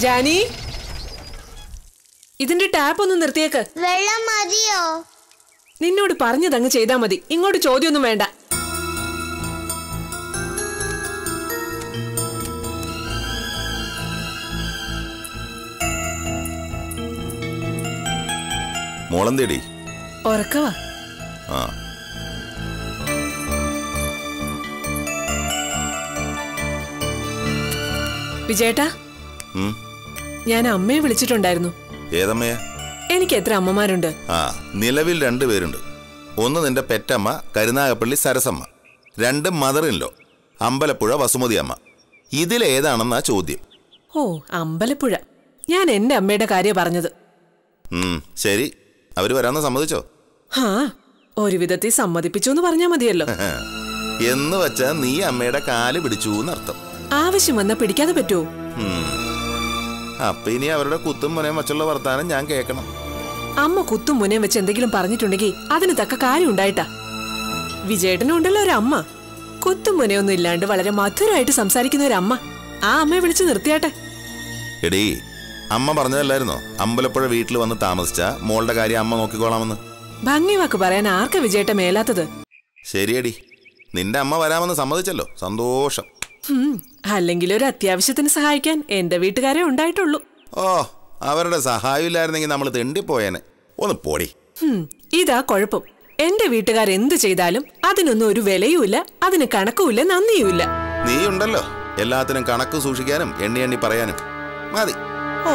ജാനി ഇതിന്റെ ടാപ്പ് ഒന്ന് നിർത്തിയേക്ക് വെള്ളം മതിയോ നിന്നോട് പറഞ്ഞതങ്ങ് ചെയ്താ മതി ഇങ്ങോട്ട് ചോദ്യമൊന്നും വേണ്ട മോളം തേടി ഉറക്കവാ ആ വിജയേട്ടാ ഉം. ഞാൻ അമ്മയെ വിളിച്ചിട്ടുണ്ടായിരുന്നു ഏതമ്മയാ എനിക്ക് എത്ര അമ്മമാരുണ്ട് ആ നിലവിൽ രണ്ട് പേരുണ്ട് ഒന്ന് നിന്റെ പെറ്റമ്മ കരുനാഗപ്പള്ളി സരസമ്മ രണ്ട് മദറിൻലോ അമ്പലപ്പുഴ വസുമതി അമ്മ ഇതിലേതാണെന്നാ ചോദ്യം ഓ അമ്പലപ്പുഴ ഞാൻ എന്റെ അമ്മയുടെ കാര്യം പറഞ്ഞത് ഉം, ശരി അവര് വരാന്ന് സമ്മതിച്ചോ ഹാ ഒരു വിധത്തിൽ സമ്മതിപ്പിച്ചു എന്ന് പറഞ്ഞാ മതിയല്ലോ എന്ന് വെച്ചാ നീ അമ്മയുടെ കാല് പിടിച്ചു എന്നർത്ഥം ആവശ്യം വന്നാ പിടിക്കാതെ പറ്റുമോ ഉം. അപ്പൊ ഇനി അവരുടെ കുത്തും മുനയും വച്ചുള്ള വർത്താനം ഞാൻ കേൾക്കണം അമ്മ കുത്തും മുനയും വെച്ച് എന്തെങ്കിലും പറഞ്ഞിട്ടുണ്ടെങ്കിൽ അതിന് തക്ക കാര്യം ഉണ്ടായിട്ടാ വിജയേട്ടനും ഉണ്ടല്ലോ ഒരു അമ്മ കുത്തും മുനയൊന്നും ഇല്ലാണ്ട് വളരെ മധുരമായിട്ട് സംസാരിക്കുന്ന ഒരു അമ്മ ആ അമ്മയെ വിളിച്ച് നിർത്തിയാട്ടെ എടീ അമ്മ പറഞ്ഞതല്ലായിരുന്നോ അമ്പലപ്പുഴ വീട്ടിൽ വന്ന് താമസിച്ച മോളുടെ കാര്യം അമ്മ നോക്കിക്കോളാമെന്ന് ഭംഗി വാക്ക് പറയാൻ ആർക്കാ വിജയേട്ട മേലാത്തത് ശരിയടി നിന്റെ അമ്മ വരാമെന്ന് സമ്മതിച്ചല്ലോ സന്തോഷം ഹും, അല്ലെങ്കിൽ ഒരു അത്യാവശ്യത്തിന് സഹായിക്കാൻ എന്റെ വീട്ടുകാരെ ഉണ്ടായിട്ടുള്ളൂ ഓ അവരുടെ സഹായം ഇല്ലായിരുന്നെങ്കിൽ നമ്മൾ തെണ്ടിപ്പോയേനെ ഒന്ന് പോടി ഹും, ഇതാ കുഴപ്പം എന്റെ വീട്ടുകാർ എന്ത് ചെയ്താലും അതിനൊന്നും ഒരു വിലയുമില്ല അതിന് കണക്കുമില്ല നന്ദിയുമില്ല നീ ഉണ്ടല്ലോ എല്ലാത്തിനും കണക്ക് സൂക്ഷിക്കാനും എണ്ണി എണ്ണി പറയാനും മതി ഓ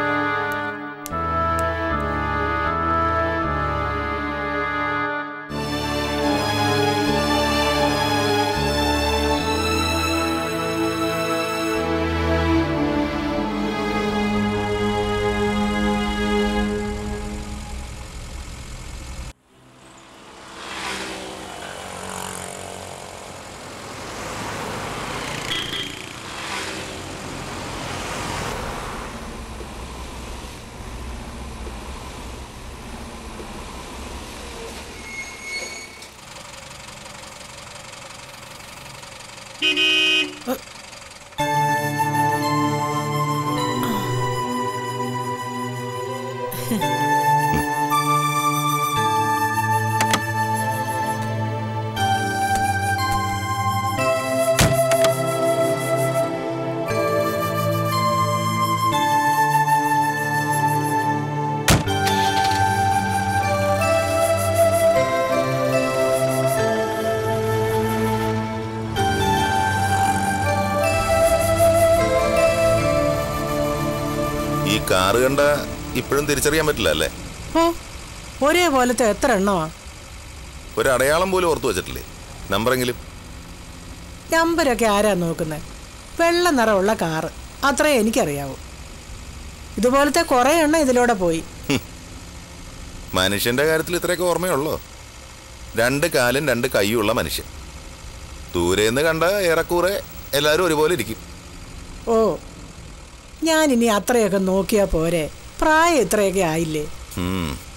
ഈ കാറ് കണ്ട ഇപ്പോഴും തിരിച്ചറിയാൻ പറ്റില്ല അല്ലേ ഓ ഒരേപോലത്തെ എത്ര എണ്ണമാ ഒരു അടയാളം പോലും ഓർത്തു വെച്ചിട്ടില്ലേ നമ്പറെങ്കിലും നമ്പരൊക്കെ ആരാ നോക്കുന്നത് വെള്ള നിറമുള്ള കാറ് അത്രേ എനിക്കറിയാവൂ ഇതുപോലത്തെ കുറേ എണ്ണം ഇതിലൂടെ പോയി മനുഷ്യന്റെ കാര്യത്തിൽ ഇത്രയൊക്കെ ഓർമ്മയുള്ളോ രണ്ട് കാലും രണ്ട് കൈയുള്ള മനുഷ്യൻ ദൂരേന്ന് കണ്ട ഏറെക്കൂറെ എല്ലാവരും ഒരുപോലെ ഇരിക്കും ഓ ഞാൻ ഇനി അത്രയൊക്കെ നോക്കിയാ പോരെ പ്രായം ഇത്രയൊക്കെ ആയില്ലേ ഉം.